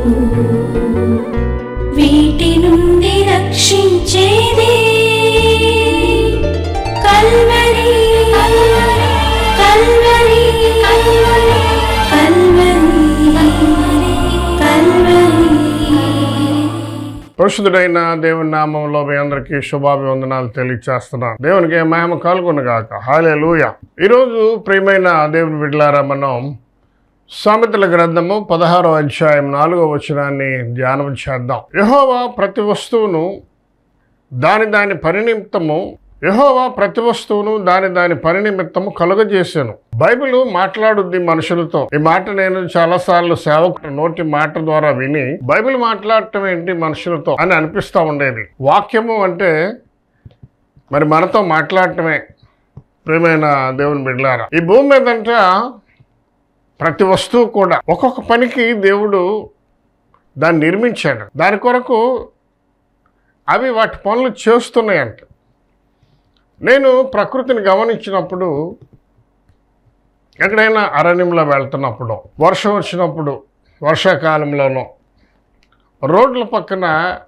వీటి నుండి రక్షించేది Calvary Calvary Calvary పరిశుద్ధుడైన దేవుని నామంలో మీ అందరికీ శుభాభివందనాలు తెలియచేస్తున్నాను దేవునికి మహిమ కలుగునుగాక హాలే లూయ ఈరోజు ప్రియమైన దేవుని బిడ్డలారా మనం సామెతల గ్రంథము పదహారో అధ్యాయం నాలుగో వచనాన్ని ధ్యానం చేద్దాం యహోవా ప్రతి వస్తువును దాని దాని పరినిమిత్తము యహోవా ప్రతి వస్తువును దాని దాని పరినిమిత్తము కలుగజేశాను బైబిల్ మాట్లాడుద్ది మనుషులతో ఈ మాట నేను చాలాసార్లు సేవకుడు నోటి మాట ద్వారా విని బైబిల్ మాట్లాడటం ఏంటి మనుషులతో అని అనిపిస్తూ ఉండేది వాక్యము అంటే మరి మనతో మాట్లాడటమే ప్రియమైన దేవుని బిడ్డలారా ఈ భూమి మీదంట ప్రతి వస్తువు కూడా ఒక్కొక్క పనికి దేవుడు దాన్ని నిర్మించాడు దాని కొరకు అవి వాటి పనులు చేస్తున్నాయంట నేను ప్రకృతిని గమనించినప్పుడు ఎక్కడైనా అరణ్యంలో వెళ్తున్నప్పుడు వర్షం వచ్చినప్పుడు వర్షాకాలంలోనూ రోడ్ల పక్కన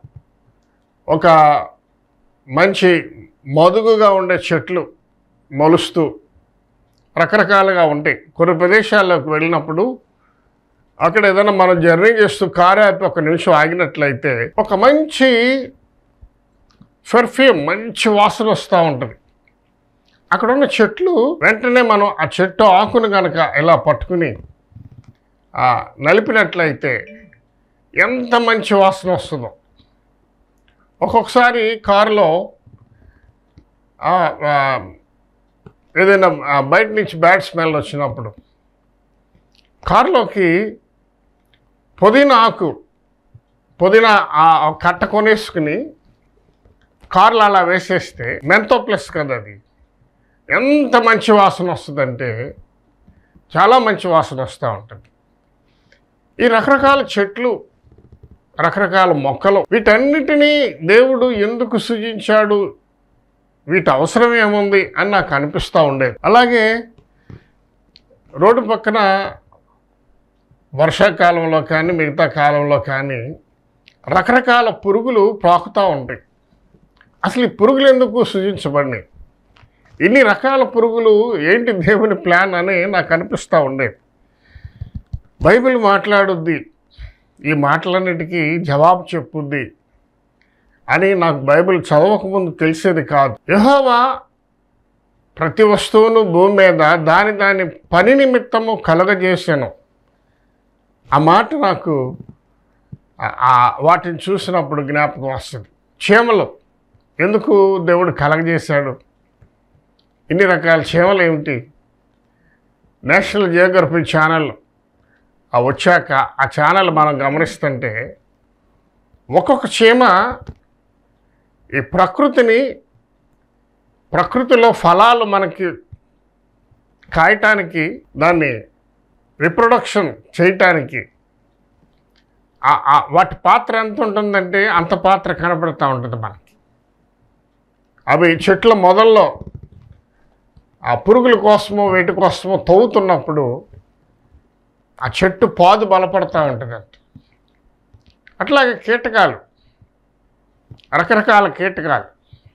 ఒక మంచి మదుగుగా ఉండే చెట్లు మొలుస్తూ రకరకాలుగా ఉంటాయి కొన్ని ప్రదేశాల్లోకి వెళ్ళినప్పుడు అక్కడ ఏదైనా మనం జర్నీ చేస్తూ కారు ఆపి ఒక నిమిషం ఆగినట్లయితే ఒక మంచి పెర్ఫ్యూమ్ మంచి వాసన వస్తూ ఉంటుంది అక్కడ ఉన్న చెట్లు వెంటనే మనం ఆ చెట్టు ఆకును కనుక ఇలా పట్టుకుని ఆ, నలిపినట్లయితే ఎంత మంచి వాసన వస్తుందో ఒక్కొక్కసారి కారులో ఆ, ఆ, ఏదైనా ఆ, బయట నుంచి బ్యాడ్ స్మెల్ వచ్చినప్పుడు కారులోకి పుదీనా ఆకు పుదీనా ఆ ఆ కట్ట కొనేసుకుని కార్లు అలా వేసేస్తే మెంతో ప్లస్ కదా అది ఎంత మంచి వాసన వస్తుందంటే చాలా మంచి వాసన వస్తూ ఉంటుంది ఈ రకరకాల చెట్లు రకరకాల మొక్కలు వీటన్నిటినీ దేవుడు ఎందుకు సృజించాడు వీటి అవసరం ఏముంది అని నాకు అనిపిస్తూ ఉండేది అలాగే రోడ్డు పక్కన వర్షాకాలంలో కానీ మిగతా కాలంలో కానీ రకరకాల పురుగులు ప్రాకుతూ ఉంటాయి అసలు ఈ పురుగులు ఎందుకు సృజించబడినాయి ఇన్ని రకాల పురుగులు ఏంటి దేవుని ప్లాన్ అని నాకు అనిపిస్తూ ఉండేది బైబిల్ మాట్లాడుద్ది ఈ మాటలన్నిటికీ జవాబు చెప్పుద్ది అని నాకు బైబిల్ చదవకముందు తెలిసేది కాదు యెహోవా ప్రతి వస్తువును భూమి మీద దాని దాని పని నిమిత్తము కలగజేశాను ఆ మాట నాకు ఆ- ఆ వాటిని చూసినప్పుడు జ్ఞాపకం వస్తుంది చీమలు ఎందుకు దేవుడు కలగజేశాడు ఇన్ని రకాల చీమలు ఏమిటి నేషనల్ జియోగ్రఫీ ఛానల్ ఆ వచ్చాక ఆ ఛానల్ మనం గమనిస్తుంటే ఒక్కొక్క చీమ ఈ ప్రకృతిని ప్రకృతిలో ఫలాలు మనకి కాయటానికి దాన్ని రిప్రొడక్షన్ చేయటానికి ఆ- ఆ వాటి పాత్ర ఎంత ఉంటుందంటే అంత పాత్ర కనపడుతూ ఉంటుంది మనకి అవి చెట్ల మొదల్లో ఆ పురుగుల కోసమో వేటి కోసమో తవ్వుతున్నప్పుడు ఆ చెట్టు పాదు బలపడతా ఉంటుందంట అట్లాగే కీటకాలు రకరకాల కీటకాలు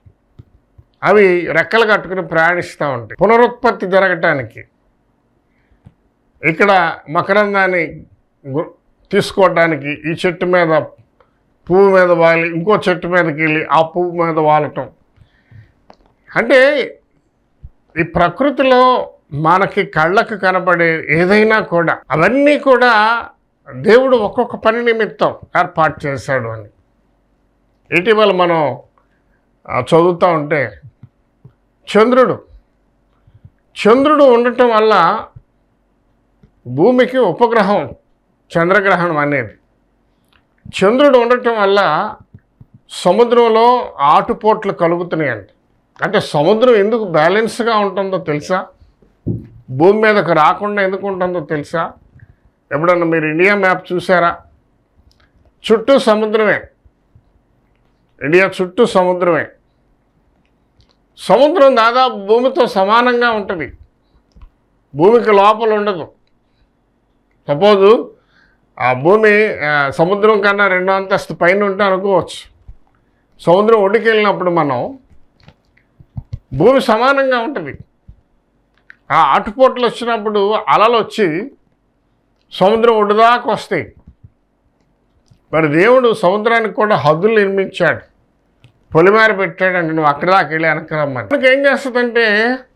అవి రెక్కలు కట్టుకుని ప్రయాణిస్తూ ఉంటాయి పునరుత్పత్తి జరగటానికి ఇక్కడ మకరందాన్ని గు- తీసుకోవడానికి ఈ చెట్టు మీద పువ్వు మీద వాలి ఇంకో చెట్టు మీదకి వెళ్ళి ఆ పువ్వు మీద వాలటం అంటే ఈ ప్రకృతిలో మనకి కళ్ళకు కనపడే ఏదైనా కూడా అవన్నీ కూడా దేవుడు ఒక్కొక్క పని నిమిత్తం ఏర్పాటు చేశాడు అని ఇటీవల మనం ఆ, చదువుతూ ఉంటే చంద్రుడు చంద్రుడు ఉండటం వల్ల భూమికి ఉపగ్రహం చంద్రగ్రహణం అనేది చంద్రుడు ఉండటం వల్ల సముద్రంలో ఆటుపోట్లు కలుగుతున్నాయంట అంటే సముద్రం ఎందుకు బ్యాలెన్స్గా ఉంటుందో తెలుసా భూమి మీదకు రాకుండా ఎందుకు ఉంటుందో తెలుసా ఎప్పుడన్నా మీరు ఇండియా మ్యాప్ చూసారా చుట్టూ సముద్రమే ఇండియా చుట్టూ సముద్రమే సముద్రం దాదాపు భూమితో సమానంగా ఉంటుంది భూమికి లోపల ఉండదు సపోజు ఆ భూమి ఆ, సముద్రం కన్నా రెండో అంతస్తు పైన ఉంటే అనుకోవచ్చు సముద్రం ఒడ్డుకి వెళ్ళినప్పుడు మనం భూమి సమానంగా ఉంటుంది ఆ అటుపోట్లు వచ్చినప్పుడు అలలు వచ్చి సముద్రం ఒడ్డు దాకా వస్తాయి మరి దేవుడు సముద్రానికి కూడా హద్దులు నిర్మించాడు పొలిమేర పెట్టాడంటే నువ్వు అక్కడి దాకా వెళ్ళి వెనక్కి రమ్మని మనకి ఏం చేస్తుందంటే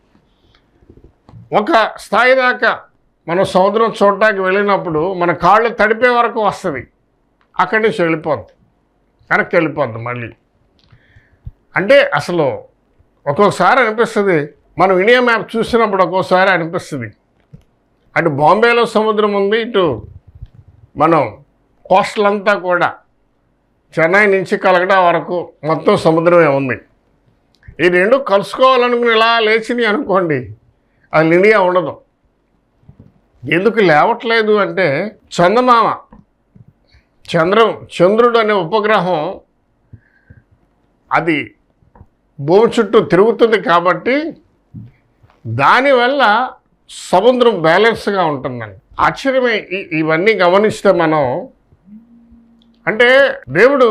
ఒక స్థాయి దాకా మనం సముద్రం చూడటానికి వెళ్ళినప్పుడు మన కాళ్ళు తడిపే వరకు వస్తుంది అక్కడి నుంచి వెళ్ళిపోద్ది వెనక్కి వెళ్ళిపోద్ది మళ్ళీ అంటే అసలు ఒక్కొక్కసారి అనిపిస్తుంది మనం ఇండియా మ్యాప్ చూసినప్పుడు ఒక్కోసారి అనిపిస్తుంది అటు బాంబేలో సముద్రం ఉంది ఇటు మనం కోస్టల్ అంతా కూడా చెన్నై నుంచి కలకటా వరకు మొత్తం సముద్రమే ఉంది ఈ రెండు కలుసుకోవాలనుకుని ఇలా లేచినాయి అనుకోండి అది ఇండియా ఉండదు ఎందుకు లేవట్లేదు అంటే చందమామ చంద్రం చంద్రుడు అనే ఉపగ్రహం అది భూమి చుట్టూ తిరుగుతుంది కాబట్టి దానివల్ల సముద్రం బ్యాలెన్స్గా ఉంటుందండి ఆశ్చర్యమే ఈ- ఇవన్నీ గమనిస్తే మనం అంటే దేవుడు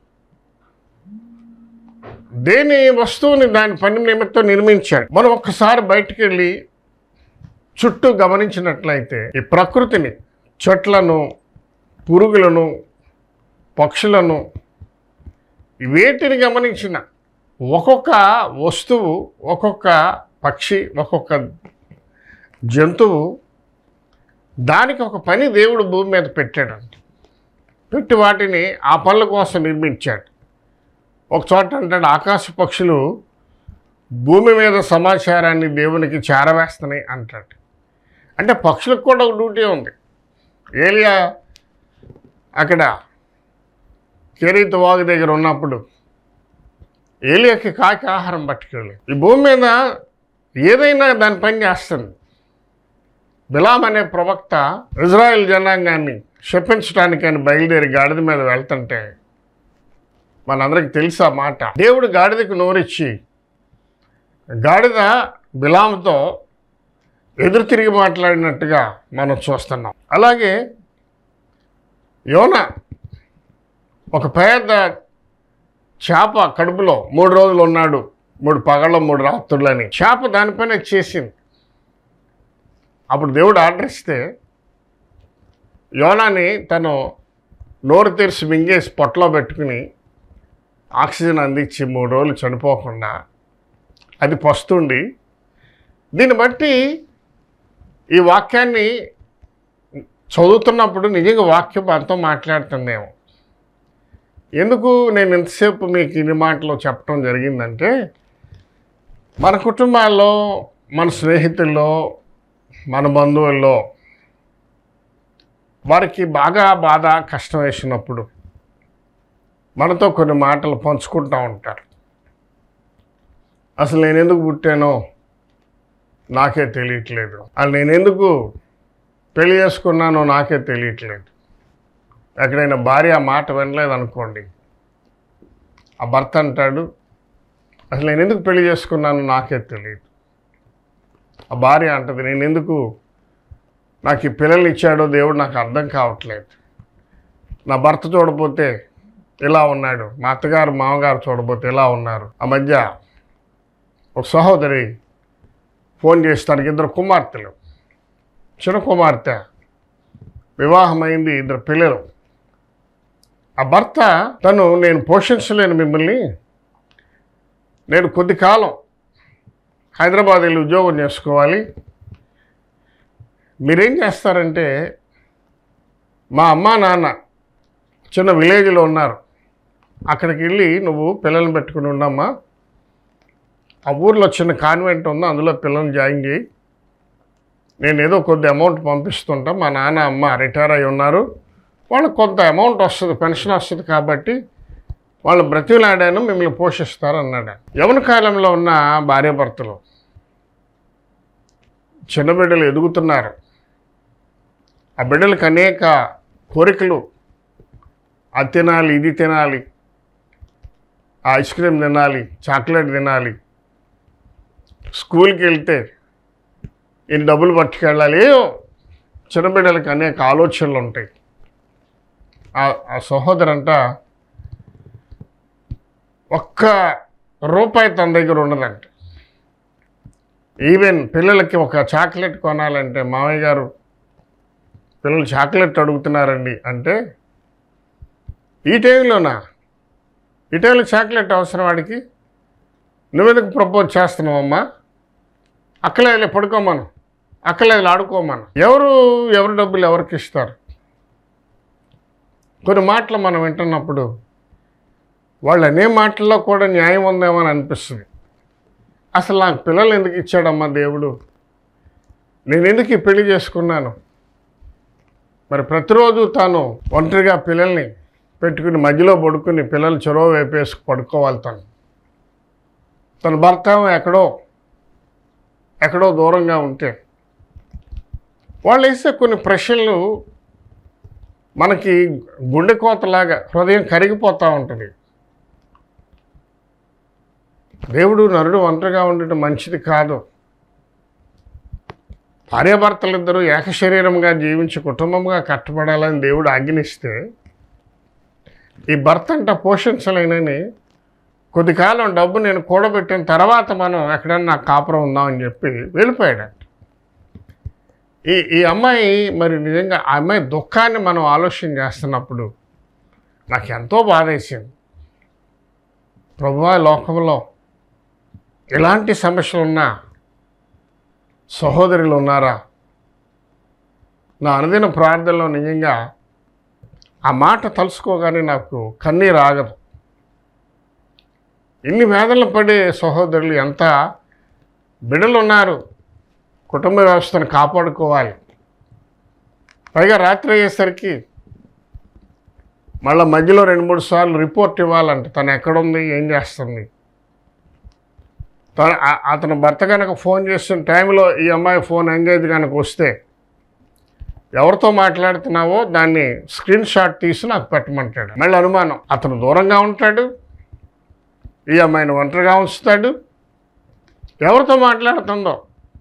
దేని వస్తువుని దాని పని నిమిత్తం నిర్మించాడు మనం ఒక్కసారి బయటికి వెళ్ళి చుట్టూ గమనించినట్లయితే ఈ ప్రకృతిని చెట్లను పురుగులను పక్షులను వేటిని గమనించిన ఒక్కొక్క వస్తువు ఒక్కొక్క పక్షి ఒక్కొక్క జంతువు దానికి ఒక పని దేవుడు భూమి మీద పెట్టాడంట పెట్టి వాటిని ఆ పనుల కోసం నిర్మించాడు ఒక చోట అంటాడు ఆకాశ పక్షులు భూమి మీద సమాచారాన్ని దేవునికి చేరవేస్తున్నాయి అంటాడు అంటే పక్షులకు కూడా ఒక డ్యూటీ ఉంది ఏలియా అక్కడ కెరీత్ వాగు దగ్గర ఉన్నప్పుడు ఏలియాకి కాకి ఆహారం పట్టుకెళ్ళి ఈ భూమి మీద ఏదైనా దాని పని చేస్తుంది బిలాం అనే ప్రవక్త ఇజ్రాయెల్ జనాంగాన్ని శపించడానికి అని బయలుదేరి గాడిద మీద వెళ్తుంటే మనందరికి తెలుసు ఆ మాట దేవుడు గాడిదకు నోరిచ్చి గాడిద బిలాంతో ఎదురు తిరిగి మాట్లాడినట్టుగా మనం చూస్తున్నాం అలాగే యోన ఒక పెద్ద చేప కడుపులో మూడు రోజులు ఉన్నాడు మూడు పగళ్ళు మూడు రాత్రులని చేప దానిపైన చేసింది అప్పుడు దేవుడు ఆర్డర్ ఇస్తే యోనాని తను నోరు తెరిచి మింగేసి పొట్టలో పెట్టుకుని ఆక్సిజన్ అందించి మూడు రోజులు చనిపోకుండా అది పస్తుండి దీన్ని బట్టి ఈ వాక్యాన్ని చదువుతున్నప్పుడు నిజంగా వాక్యం అంతా మాట్లాడుతుందేమో ఎందుకు నేను ఎంతసేపు మీకు ఇన్ని మాటలు చెప్పడం జరిగిందంటే మన కుటుంబాల్లో మన స్నేహితుల్లో మన బంధువుల్లో వారికి బాగా బాధ కష్టం వేసినప్పుడు మనతో కొన్ని మాటలు పంచుకుంటూ ఉంటారు అసలు నేను ఎందుకు పుట్టానో నాకే తెలియట్లేదు అసలు నేను ఎందుకు పెళ్లి చేసుకున్నానో నాకే తెలియట్లేదు ఎక్కడైనా భార్య ఆ మాట వినలేదు అనుకోండి ఆ భర్త అంటాడు అసలు నేను ఎందుకు పెళ్లి చేసుకున్నానో నాకే తెలియదు ఆ భార్య అంటది నేను ఎందుకు నాకు ఈ పిల్లల్ని ఇచ్చాడో దేవుడు నాకు అర్థం కావట్లేదు నా భర్త చూడపోతే ఇలా ఉన్నాడు మా అత్తగారు మామగారు చూడబోతే ఇలా ఉన్నారు ఆ మధ్య ఒక సహోదరి ఫోన్ చేసి తనకి ఇద్దరు కుమార్తెలు చిన్న కుమార్తె వివాహమైంది ఇద్దరు పిల్లలు ఆ భర్త తను నేను పోషించలేను మిమ్మల్ని నేను కొద్ది కాలం హైదరాబాద్ వెళ్ళి ఉద్యోగం చేసుకోవాలి మీరేం చేస్తారంటే మా అమ్మ నాన్న చిన్న విలేజ్లో ఉన్నారు అక్కడికి వెళ్ళి నువ్వు పిల్లల్ని పెట్టుకుని ఉండమ్మా ఆ ఊర్లో చిన్న కాన్వెంట్ ఉందో అందులో పిల్లల్ని జాయిన్ చేయి నేను ఏదో కొద్ది అమౌంట్ పంపిస్తుంటా మా నాన్న అమ్మ రిటైర్ అయి ఉన్నారు వాళ్ళకి కొంత అమౌంట్ వస్తుంది పెన్షన్ వస్తుంది కాబట్టి వాళ్ళు బ్రతిలాడాను మిమ్మల్ని పోషిస్తారు అన్నాడు యవన కాలంలో ఉన్న భార్యాభర్తలు చిన్న బిడ్డలు ఎదుగుతున్నారు ఆ బిడ్డలకు అనేక కోరికలు అది తినాలి ఇది తినాలి ఆ ఐస్ క్రీమ్ తినాలి చాక్లెట్ తినాలి స్కూల్కి వెళ్తే ఇన్ని డబ్బులు పట్టుకెళ్ళాలి ఏయో చిన్న బిడ్డలకి అనేక ఆలోచనలు ఉంటాయి ఆ- ఆ సహోదరంట ఒక్క రూపాయి తన దగ్గర ఉండదంట ఈవెన్ పిల్లలకి ఒక చాక్లెట్ కొనాలంటే మామయ్య గారు పిల్లలు చాక్లెట్ అడుగుతున్నారండి అంటే ఈ టైంలోనా ఈ టైంలో చాక్లెట్ అవసరం వాడికి నువ్వెందుకు ప్రపోజ్ చేస్తున్నావమ్మా అక్కలేదు పడుకోమను అక్కలేదు ఆడుకోమను ఎవరు ఎవరి డబ్బులు ఎవరికి ఇస్తారు కొన్ని మాటలు మనం వింటున్నప్పుడు వాళ్ళు అనే మాటల్లో కూడా న్యాయం ఉందేమో అని అనిపిస్తుంది అసలు నాకు పిల్లలు ఎందుకు ఇచ్చాడమ్మా దేవుడు నేను ఎందుకు ఈ పెళ్లి చేసుకున్నాను మరి ప్రతిరోజు తాను ఒంటరిగా పిల్లల్ని పెట్టుకుని మధ్యలో పడుకుని పిల్లలు చెరువు వేపేసుకు పడుకోవాలి తను తన భర్త ఏమో ఎక్కడో ఎక్కడో దూరంగా ఉంటే వాళ్ళు వేసే కొన్ని ప్రశ్నలు మనకి గుండె కోతలాగా హృదయం కరిగిపోతూ ఉంటుంది దేవుడు నరుడు ఒంటరిగా ఉండటం మంచిది కాదు భార్యాభర్తలిద్దరూ ఏక శరీరంగా జీవించి కుటుంబంగా కట్టబడాలని దేవుడు ఆజ్ఞిస్తే ఈ భర్త అంట పోషించలేనని కొద్ది కాలం డబ్బు నేను కూడబెట్టిన తర్వాత మనం ఎక్కడన్నా కాపురం ఉందామని చెప్పి వెళ్ళిపోయాడంట ఈ ఈ అమ్మాయి మరి నిజంగా ఆ అమ్మాయి దుఃఖాన్ని మనం ఆలోచన చేస్తున్నప్పుడు నాకు ఎంతో బాధ వేసింది ప్రభువా లోకంలో ఎలాంటి సమస్యలు ఉన్నా సహోదరులు ఉన్నారా నా అనుదిన ప్రార్థనలో నిజంగా ఆ మాట తలుసుకోగానే నాకు కన్నీరు ఆగదు ఇన్ని వేదనలు పడే సహోదరులు ఎంత బిడలు ఉన్నారు కుటుంబ వ్యవస్థను కాపాడుకోవాలి పైగా రాత్రి అయ్యేసరికి మళ్ళీ మధ్యలో రెండు మూడు సార్లు రిపోర్ట్ ఇవ్వాలంట తను ఎక్కడుంది ఏం చేస్తుంది తన ఆ- అతను భర్త కనుక ఫోన్ చేస్తున్న టైంలో ఈ అమ్మాయి ఫోన్ ఎంగేజ్ కనుక వస్తే ఎవరితో మాట్లాడుతున్నావో దాన్ని స్క్రీన్ షాట్ తీసి నాకు పెట్టమంటాడు మళ్ళీ అనుమానం అతను దూరంగా ఉంటాడు ఈ అమ్మాయిని ఒంటరిగా ఉంచుతాడు ఎవరితో మాట్లాడుతుందో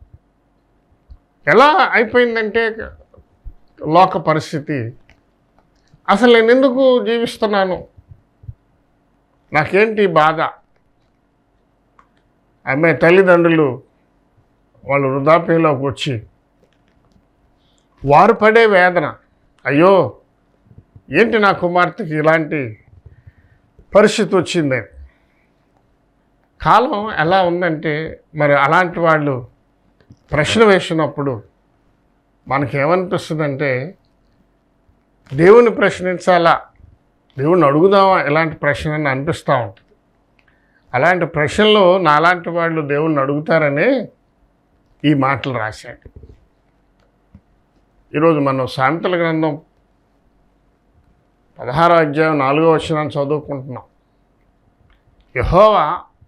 ఎలా అయిపోయిందంటే లోక పరిస్థితి అసలు నేను ఎందుకు జీవిస్తున్నాను నాకేంటి ఈ బాధ ఆమె తల్లిదండ్రులు వాళ్ళు వృద్ధాప్యంలోకి వచ్చి వారు పడే వేదన అయ్యో ఏంటి నా కుమార్తెకి ఇలాంటి పరిస్థితి వచ్చింది కాలం ఎలా ఉందంటే మరి అలాంటి వాళ్ళు ప్రశ్న వేసినప్పుడు మనకేమనిపిస్తుందంటే దేవుని ప్రశ్నించాలా దేవుణ్ణి అడుగుదామా ఇలాంటి ప్రశ్న అని అనిపిస్తూ ఉంటుంది అలాంటి ప్రశ్నలు నాలాంటి వాళ్ళు దేవుణ్ణి అడుగుతారని ఈ మాటలు రాశాడు ఈరోజు మనం సామెతల గ్రంథం పదహారో అధ్యాయం నాలుగో వచనాన్ని చదువుకుంటున్నాం యహోవా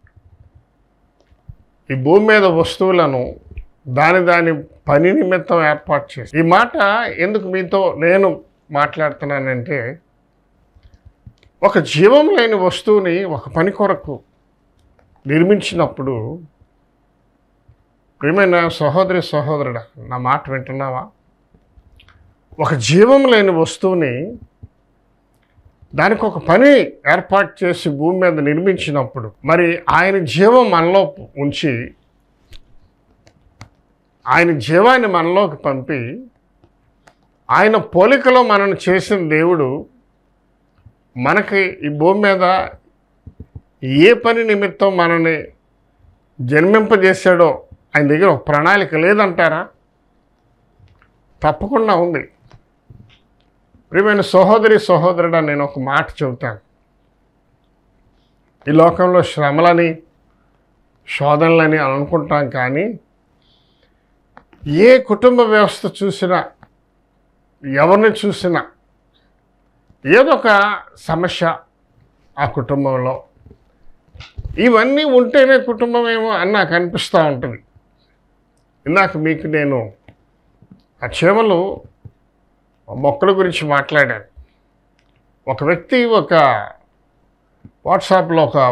ఈ భూమి మీద వస్తువులను దాని దాని పని నిమిత్తం ఏర్పాటు చేసి ఈ మాట ఎందుకు మీతో నేను మాట్లాడుతున్నానంటే ఒక జీవం లేని వస్తువుని ఒక పని కొరకు నిర్మించినప్పుడు ప్రియమైన సహోదరి సహోదరుడా నా మాట వింటున్నావా ఒక జీవం లేని వస్తువుని దానికి ఒక పని ఏర్పాటు చేసి భూమి మీద నిర్మించినప్పుడు మరి ఆయన జీవం మనలో ఉంచి ఆయన జీవాన్ని మనలోకి పంపి ఆయన పోలికలో మనం చేసిన దేవుడు మనకి ఈ భూమి మీద ఏ పని నిమిత్తం మనని జన్మింపజేశాడో ఆయన దగ్గర ఒక ప్రణాళిక లేదంటారా తప్పకుండా ఉంది ప్రియమైన సహోదరి సహోదరుడా నేను ఒక మాట చెబుతాను ఈ లోకంలో శ్రమలని శోధనలని అనుకుంటాం కానీ ఏ కుటుంబ వ్యవస్థ చూసినా ఎవరిని చూసినా ఏదో ఒక సమస్య ఆ కుటుంబంలో ఇవన్నీ ఉంటేనే కుటుంబం ఏమో అని నాకు అనిపిస్తూ ఉంటుంది ఇందాక మీకు నేను ఆ చీమలు మొక్కల గురించి మాట్లాడాను ఒక వ్యక్తి ఒక వాట్సాప్లో ఒక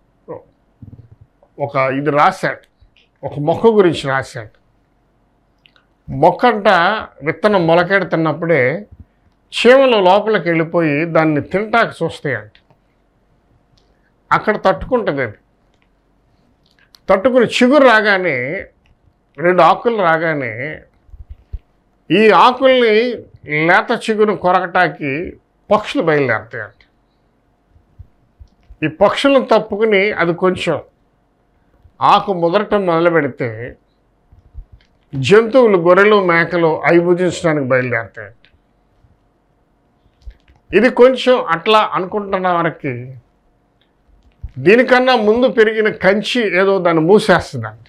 ఒక ఇది రాశాడు ఒక మొక్క గురించి రాశాడు మొక్క అంట విత్తనం మొలకెడుతున్నప్పుడే చీమలు లోపలికి వెళ్ళిపోయి దాన్ని తింటాక చూస్తాయంట అక్కడ తట్టుకుంటుంది అది తట్టుకుని చిగురు రాగానే రెండు ఆకులు రాగానే ఈ ఆకుల్ని లేత చిగురు కొరకటానికి పక్షులు బయలుదేరుతాయంట ఈ పక్షులను తప్పుకుని అది కొంచెం ఆకు ముదరటం మొదలు పెడితే జంతువులు గొర్రెలు మేకలు అవి భుజించడానికి బయలుదేరుతాయి ఇది కొంచెం అట్లా అనుకుంటున్న వరకు దీనికన్నా ముందు పెరిగిన కంచి ఏదో దాన్ని మూసేస్తుందంట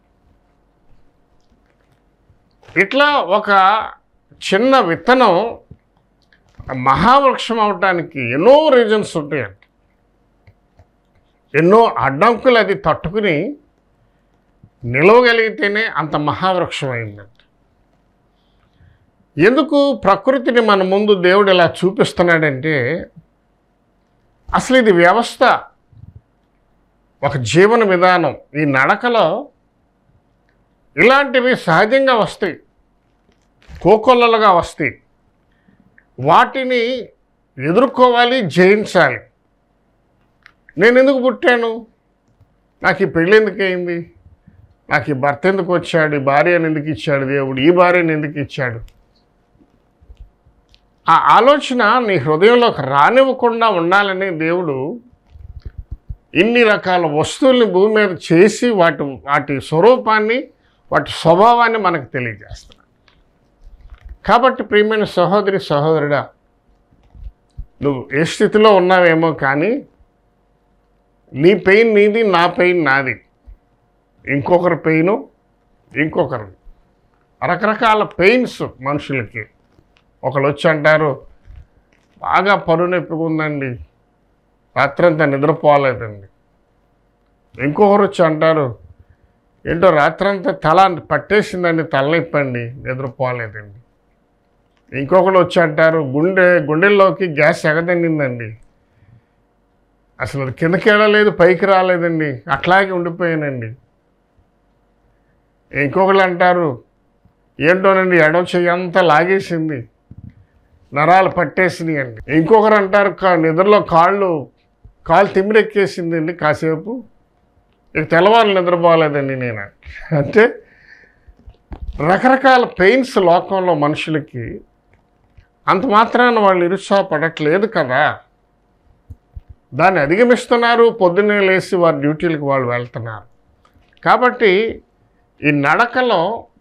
ఇట్లా ఒక చిన్న విత్తనం మహావృక్షం అవటానికి ఎన్నో రీజన్స్ ఉంటాయంట ఎన్నో అడ్డంకులు అది తట్టుకుని నిలవగలిగితేనే అంత మహావృక్షం అయిందంట ఎందుకు ప్రకృతిని మన ముందు దేవుడు ఇలా చూపిస్తున్నాడంటే అసలు ఇది వ్యవస్థ ఒక జీవన విధానం ఈ నడకలో ఇలాంటివి సహజంగా వస్తాయి కోకొల్లలుగా వస్తాయి వాటిని ఎదుర్కోవాలి జయించాలి నేను ఎందుకు పుట్టాను నాకు ఈ పెళ్ళి ఎందుకు అయింది నాకు ఈ భర్త ఎందుకు వచ్చాడు ఈ భార్యను ఎందుకు ఇచ్చాడు దేవుడు ఈ భార్యను ఎందుకు ఇచ్చాడు ఆ ఆలోచన నీ హృదయంలోకి రానివ్వకుండా ఉండాలని దేవుడు ఇన్ని రకాల వస్తువుల్ని భూమి మీద చేసి వాటి వాటి స్వరూపాన్ని వాటి స్వభావాన్ని మనకు తెలియజేస్తున్నాడు కాబట్టి ప్రియమైన సహోదరి సహోదరుడా నువ్వు ఏ స్థితిలో ఉన్నావేమో కానీ నీ పెయిన్ నీది నా పెయిన్ నాది ఇంకొకరి పెయిన్ ఇంకొకరు రకరకాల పెయిన్స్ మనుషులకి ఒకళ్ళు వచ్చి అంటారు బాగా పరు నొప్పిగా ఉందండి రాత్రంతా నిద్రపోలేదండి ఇంకొకరు వచ్చి అంటారు ఏంటో రాత్రంతా తల పట్టేసిందండి తలనొప్పండి నిద్రపోలేదండి ఇంకొకరు వచ్చి అంటారు గుండె గుండెల్లోకి గ్యాస్ ఎగదండిందండి అసలు అది కిందకి వెళ్ళలేదు పైకి రాలేదండి అట్లాగే ఉండిపోయానండి ఇంకొకళ్ళు అంటారు ఏంటోనండి ఎడవ చెయ్యి అంతా లాగేసింది నరాలు పట్టేసినాయి అండి ఇంకొకరు అంటారు కా- నిద్రలో కాళ్ళు కాళ్ళు తిమ్మిరెక్కేసిందండి కాసేపు ఇక తెల్లవారు నిద్రపోలేదండి నేను అంటే రకరకాల పెయిన్స్ లోకంలో మనుషులకి అంత మాత్రాన వాళ్ళు నిరుత్సాహపడట్లేదు కదా దాన్ని అధిగమిస్తున్నారు పొద్దున్నే లేచి వారి డ్యూటీలకు వాళ్ళు వెళ్తున్నారు కాబట్టి ఈ నడకలో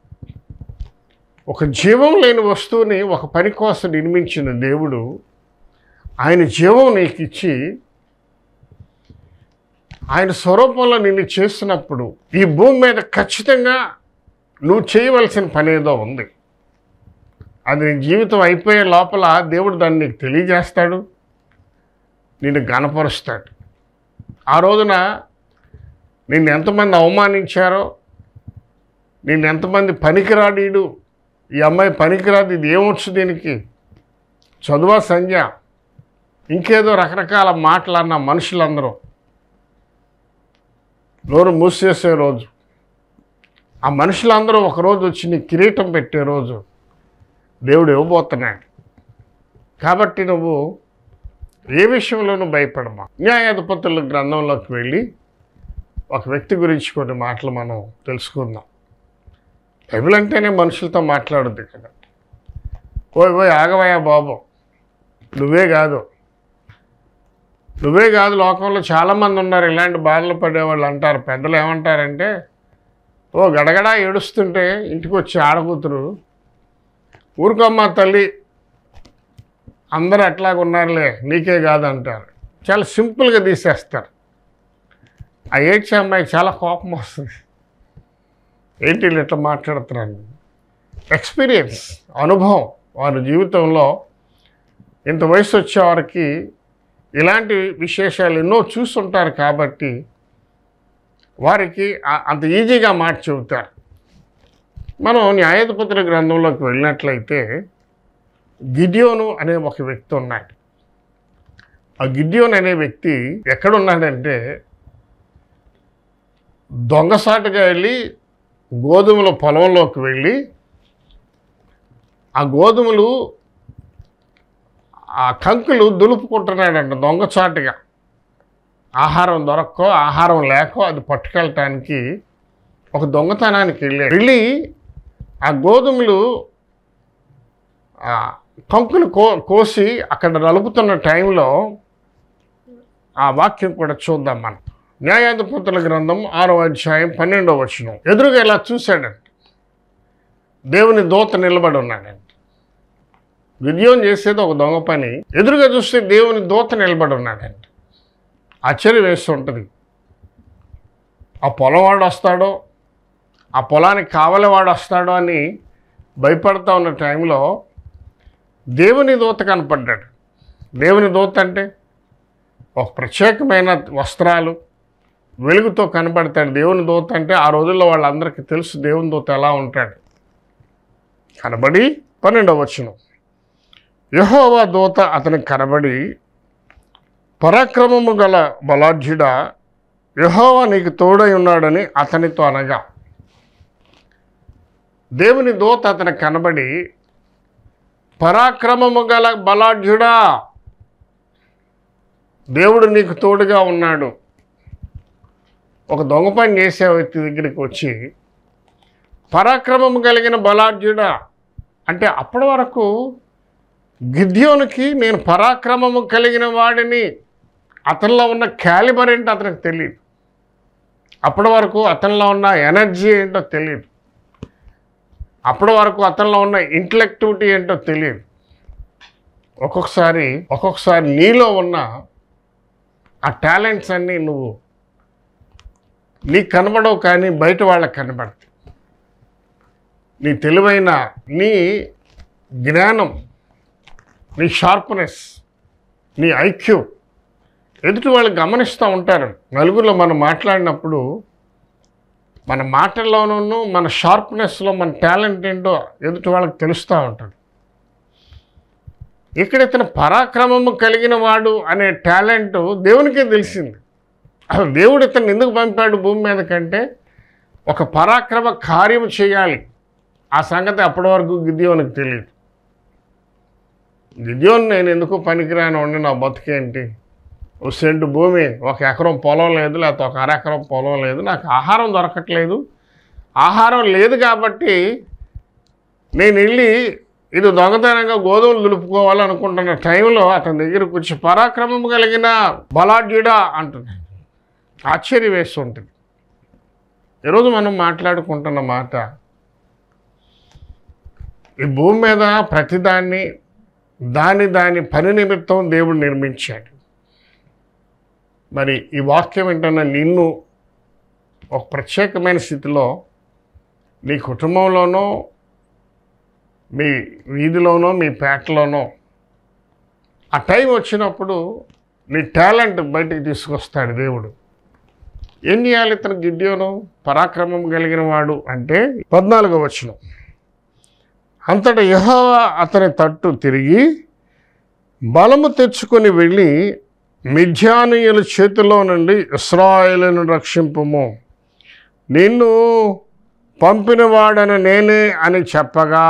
ఒక జీవం లేని వస్తువుని ఒక పని కోసం నిర్మించిన దేవుడు ఆయన జీవం నీకు ఇచ్చి ఆయన స్వరూపంలో నిన్ను చేసినప్పుడు ఈ భూమి మీద ఖచ్చితంగా నువ్వు చేయవలసిన పని ఏదో ఉంది అది నీ జీవితం అయిపోయే లోపల దేవుడు దాన్ని నీకు తెలియజేస్తాడు నిన్ను గనపరుస్తాడు ఆ రోజున నిన్ను ఎంతమంది అవమానించారో నిన్ను ఎంతమంది పనికిరాడీడు ఈ అమ్మాయి పనికిరాదు ఇది ఏమొచ్చు దీనికి చదువా సంధ్య ఇంకేదో రకరకాల మాటలు అన్న మనుషులందరూ నోరు మూసేసే రోజు ఆ మనుషులందరూ ఒకరోజు వచ్చి నీ కిరీటం పెట్టే రోజు దేవుడు ఇవ్వబోతున్నాడు కాబట్టి నువ్వు ఏ విషయంలోనూ భయపడమా న్యాయాధిపతుల గ్రంథంలోకి వెళ్ళి ఒక వ్యక్తి గురించి కొన్ని మాటలు మనం తెలుసుకుందాం బైబిల్ అంటేనే మనుషులతో మాట్లాడుద్ది కదా పోయి పోయి ఆగవయ్యా బాబు నువ్వే కాదు నువ్వే కాదు లోకంలో చాలామంది ఉన్నారు ఇలాంటి బాధలు పడేవాళ్ళు అంటారు పెద్దలు ఏమంటారంటే ఓ గడగడా ఏడుస్తుంటే ఇంటికి వచ్చి ఆడకూతురు ఊరుకోమ్మ తల్లి అందరూ అట్లాగ ఉన్నారులే నీకే కాదు అంటారు చాలా సింపుల్గా తీసేస్తారు ఆ ఏడ్చే అమ్మాయికి చాలా కోపం వస్తుంది ఏంటి వీళ్ళు ఇట్లా మాట్లాడుతున్నాను ఎక్స్పీరియన్స్ అనుభవం వారి జీవితంలో ఇంత వయసు వచ్చే వారికి ఇలాంటి విశేషాలు ఎన్నో చూస్తుంటారు కాబట్టి వారికి ఆ- అంత ఈజీగా మాట చెబుతారు మనం న్యాయాధిపతుల గ్రంథంలోకి వెళ్ళినట్లయితే గిడియోను అనే ఒక వ్యక్తి ఉన్నాడు ఆ గిడియోన్ అనే వ్యక్తి ఎక్కడున్నాడంటే దొంగసాటుగా వెళ్ళి గోధుమల పొలంలోకి వెళ్ళి ఆ గోధుమలు ఆ కంకులు దులుపుకుంటున్నాడంట దొంగచాటుగా ఆహారం దొరక్కో ఆహారం లేకో అది పట్టుకెళ్ళటానికి ఒక దొంగతనానికి వెళ్ళాడు వెళ్ళి ఆ గోధుమలు ఆ కంకులు కో కోసి అక్కడ నలుపుతున్న టైంలో ఆ వాక్యం కూడా చూద్దాం మనం న్యాయాధిపతుల గ్రంథం ఆరో అధ్యాయం పన్నెండో వచనం ఎదురుగా ఇలా చూశాడంట దేవుని దూత నిలబడి ఉన్నాడంట విద్యోం చేసేది ఒక దొంగ పని ఎదురుగా చూస్తే దేవుని దూత నిలబడి ఉన్నాడంట ఆశ్చర్యం వేస్తూ ఉంటుంది ఆ పొలంవాడు వస్తాడో ఆ పొలానికి కావలివాడు వస్తాడో అని భయపడతా ఉన్న టైంలో దేవుని దూత కనపడ్డాడు దేవుని దూత అంటే ఒక ప్రత్యేకమైన వస్త్రాలు వెలుగుతో కనబడతాడు దేవుని దూత అంటే ఆ రోజుల్లో వాళ్ళందరికీ తెలుసు దేవుని దూత ఎలా ఉంటాడు కనబడి పన్నెండవ వచనం యహోవా దూత అతనికి కనబడి పరాక్రమము గల బలాఢ్యుడా యహోవా నీకు తోడై ఉన్నాడని అతనితో అనగా దేవుని దూత అతనికి కనబడి పరాక్రమము గల బలాఢ్యుడా దేవుడు నీకు తోడుగా ఉన్నాడు ఒక దొంగ పని చేసే వ్యక్తి దగ్గరికి వచ్చి పరాక్రమం కలిగిన బలాఢ్యుడా అంటే అప్పటి వరకు గిద్యోనికి నేను పరాక్రమము కలిగిన వాడిని అతనిలో ఉన్న క్యాలిబర్ ఏంటో అతనికి తెలియదు అప్పటి వరకు అతనిలో ఉన్న ఎనర్జీ ఏంటో తెలియదు అప్పటి వరకు అతనిలో ఉన్న ఇంటలెక్టివిటీ ఏంటో తెలియదు ఒక్కొక్కసారి ఒక్కొక్కసారి నీలో ఉన్న ఆ టాలెంట్స్ అన్నీ నువ్వు నీకు కనబడవు కానీ బయట వాళ్ళకి కనబడతాయి నీ తెలివైన నీ జ్ఞానం నీ షార్ప్నెస్ నీ ఐక్యూ ఎదుటి వాళ్ళు గమనిస్తూ ఉంటారు నలుగురిలో మనం మాట్లాడినప్పుడు మన మాటల్లోనూ మన షార్ప్నెస్లో మన టాలెంట్ ఏంటో ఎదుటి వాళ్ళకి తెలుస్తూ ఉంటుంది ఇక్కడ ఇతను పరాక్రమము కలిగిన వాడు అనే టాలెంట్ దేవునికే తెలిసింది అసలు దేవుడు ఇతను ఎందుకు పంపాడు భూమి మీద కంటే ఒక పరాక్రమ కార్యం చేయాలి ఆ సంగతి అప్పటి వరకు గిద్యోనికి తెలియదు గిద్యోని నేను ఎందుకు పనికిరాని ఉండి నా బతుకేంటి ఓ సెంటు భూమి ఒక ఎకరం పొలం లేదు లేకపోతే ఒక అరెకరం పొలం లేదు నాకు ఆహారం దొరకట్లేదు ఆహారం లేదు కాబట్టి నేను వెళ్ళి ఇది దొంగతనంగా గోధుమలు దులుపుకోవాలనుకుంటున్న టైంలో అతని దగ్గరకు వచ్చి పరాక్రమం కలిగిన బలాఢ్యుడా అంటున్నాడు ఆశ్చర్యం వేస్తుంటుంది ఈరోజు మనం మాట్లాడుకుంటున్న మాట ఈ భూమి మీద ప్రతిదాన్ని దాని దాని పని నిమిత్తం దేవుడు నిర్మించాడు మరి ఈ వాక్యం ఏంటన్నా నిన్ను ఒక ప్రత్యేకమైన స్థితిలో నీ కుటుంబంలోనో మీ వీధిలోనో మీ పేటలోనో ఆ టైం వచ్చినప్పుడు నీ టాలెంట్ బయటికి తీసుకొస్తాడు దేవుడు ఏం చేయాలి ఇతను గిడ్యోను పరాక్రమం కలిగిన వాడు అంటే పద్నాలుగో వచనం అంతటా యెహోవా అతని తట్టు తిరిగి బలము తెచ్చుకొని వెళ్ళి మిథ్యానీయుల చేతిలో నుండి ఇస్రాయేలును రక్షింపుము నిన్ను పంపినవాడని నేనే అని చెప్పగా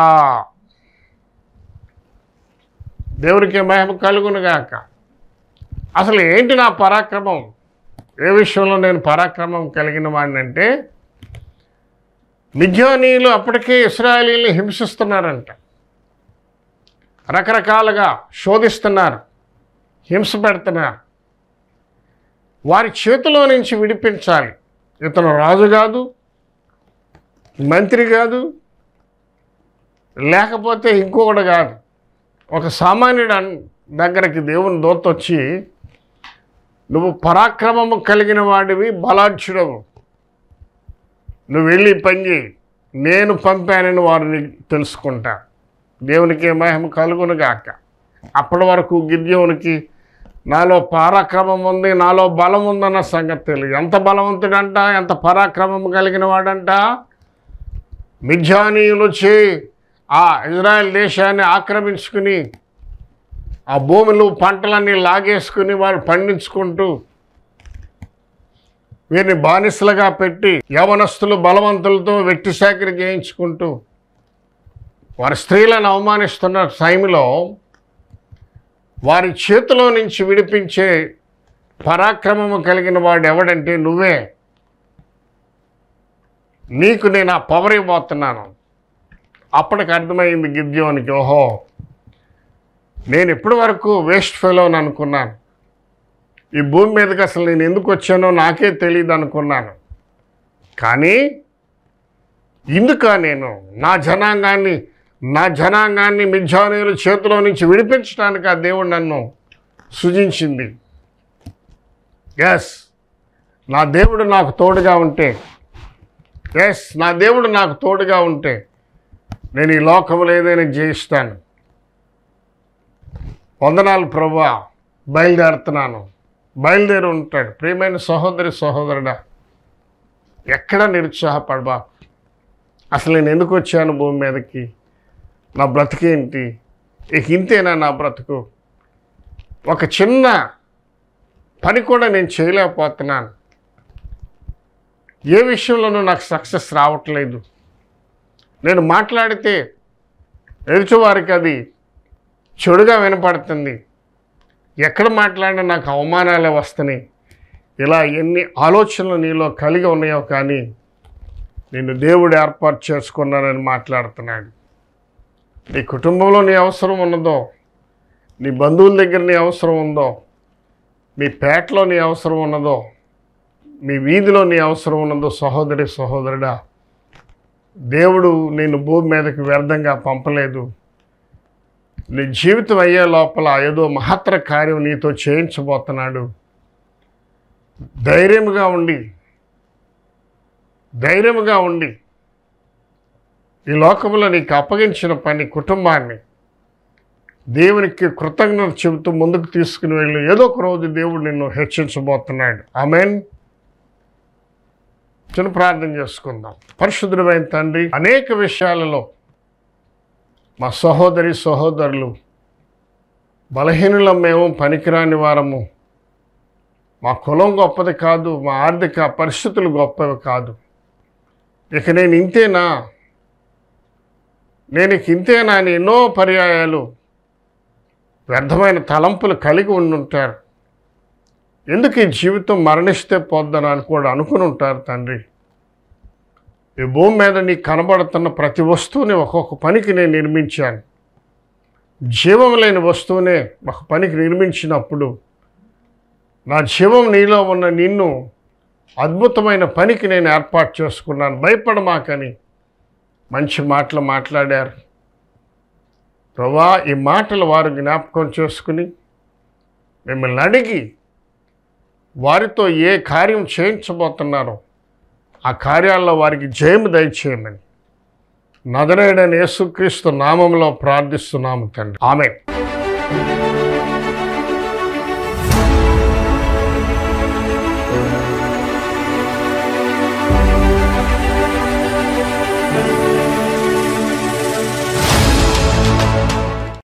దేవునికి మహిమ కలుగునుగాక అసలు ఏంటి నా పరాక్రమం ఏ విషయంలో నేను పరాక్రమం కలిగిన వాడినంటే మిథ్యానీయులు అప్పటికే ఇస్రాయలీని హింసిస్తున్నారంట రకరకాలుగా శోధిస్తున్నారు హింస పెడుతున్నారు వారి చేతిలో నుంచి విడిపించాలి ఇతను రాజు కాదు మంత్రి కాదు లేకపోతే ఇంకొకటి కాదు ఒక సామాన్యుడు అన్- దగ్గరికి దేవుని దూత వచ్చి నువ్వు పరాక్రమము కలిగిన వాడివి బలాఢ్యుడవు నువ్వు వెళ్ళి ఈ పని చేయి నేను పంపానని వారిని తెలుసుకుంటా దేవునికి మహిమ కలుగును గాక అప్పటి వరకు గిద్యోనికి నాలో పరాక్రమం ఉంది నాలో బలం ఉందన్న సంగతి తెలియదు ఎంత బలవంతుడంట ఎంత పరాక్రమం కలిగిన వాడంట మిథ్యానీయులు వచ్చి ఆ ఇజ్రాయెల్ దేశాన్ని ఆక్రమించుకుని ఆ భూములు పంటలన్నీ లాగేసుకుని వారు పండించుకుంటూ వీరిని బానిసలుగా పెట్టి యవనస్తులు బలవంతులతో వెట్టి సేకరి చేయించుకుంటూ వారి స్త్రీలను అవమానిస్తున్న టైంలో వారి చేతిలో నుంచి విడిపించే పరాక్రమము కలిగిన వాడు ఎవడంటే నువ్వే నీకు నేను ఆ పవర్ ఇవ్వబోతున్నాను అప్పటికి అర్థమైంది గిద్యోనికి ఓహో నేను ఇప్పటి వరకు వేస్ట్ ఫెలో అని అనుకున్నాను ఈ భూమి మీదకి అసలు నేను ఎందుకు వచ్చానో నాకే తెలియదు అనుకున్నాను కానీ ఇందుక నేను నా జనాంగాన్ని నా జనాంగాన్ని మిథ్యానుల చేతిలో నుంచి విడిపించడానికి ఆ దేవుడు నన్ను సృజించింది ఎస్ నా దేవుడు నాకు తోడుగా ఉంటే ఎస్ నా దేవుడు నాకు తోడుగా ఉంటే నేను ఈ లోకంలో ఏదైనా జయిస్తాను వందనాలు ప్రభా బయలుదేరుతున్నాను బయలుదేరి ఉంటాడు ప్రియమైన సహోదరి సహోదరుడా ఎక్కడ నిరుత్సాహపడబా అసలు నేను ఎందుకు వచ్చాను భూమి మీదకి నా బ్రతికేంటి ఇక ఇంతేనా నా బ్రతుకు ఒక చిన్న పని కూడా నేను చేయలేకపోతున్నాను ఏ విషయంలోనూ నాకు సక్సెస్ రావట్లేదు నేను మాట్లాడితే ఎదుటివారికి అది చెడుగా వినపడుతుంది ఎక్కడ మాట్లాడినా నాకు అవమానాలే వస్తున్నాయి ఇలా ఎన్ని ఆలోచనలు నీలో కలిగి ఉన్నాయో కానీ నిన్ను దేవుడు ఏర్పాటు చేసుకున్నానని మాట్లాడుతున్నాడు నీ కుటుంబంలో నీ అవసరం ఉన్నదో నీ బంధువుల దగ్గర నీ అవసరం ఉందో మీ పేటలో నీ అవసరం ఉన్నదో మీ వీధిలో నీ అవసరం ఉన్నదో సహోదరి సహోదరుడా దేవుడు నేను భూమి మీదకి వ్యర్థంగా పంపలేదు నీ జీవితం అయ్యే లోపల ఏదో మహత్తర కార్యం నీతో చేయించబోతున్నాడు ధైర్యముగా ఉండి ధైర్యముగా ఉండి ఈ లోకంలో నీకు అప్పగించిన పని కుటుంబాన్ని దేవునికి కృతజ్ఞత చెబుతూ ముందుకు తీసుకుని వెళ్ళి ఏదో ఒక రోజు దేవుడు నిన్ను హెచ్చించబోతున్నాడు ఆమెన్ చిన్న ప్రార్థన చేసుకుందాం పరిశుద్ధమైన తండ్రి అనేక విషయాలలో మా సహోదరి సహోదరులు బలహీనులం మేము పనికిరాని వారము మా కులం గొప్పది కాదు మా ఆర్థిక పరిస్థితులు గొప్పవి కాదు ఇక నేను ఇంతేనా నేను ఇక ఇంతేనా అని ఎన్నో పర్యాయాలు వ్యర్థమైన తలంపులు కలిగి ఉండుంటారు ఎందుకు ఈ జీవితం మరణిస్తే పోద్దని అని కూడా అనుకుని ఉంటారు తండ్రి ఈ భూమి మీద నీకు కనబడుతున్న ప్రతి వస్తువుని ఒక్కొక్క పనికి నేను నిర్మించాను జీవం లేని వస్తువునే ఒక పనికి నిర్మించినప్పుడు నా జీవం నీలో ఉన్న నిన్ను అద్భుతమైన పనికి నేను ఏర్పాటు చేసుకున్నాను భయపడమాకని మంచి మాటలు మాట్లాడారు ప్రభా ఈ మాటలు వారు జ్ఞాపకం చేసుకుని మిమ్మల్ని అడిగి వారితో ఏ కార్యం చేయించబోతున్నారో ఆ కార్యాల్లో వారికి జయము దయచేయమని నదరేడని యేసుక్రీస్తు నామంలో ప్రార్థిస్తున్నాము తండ్రి ఆమె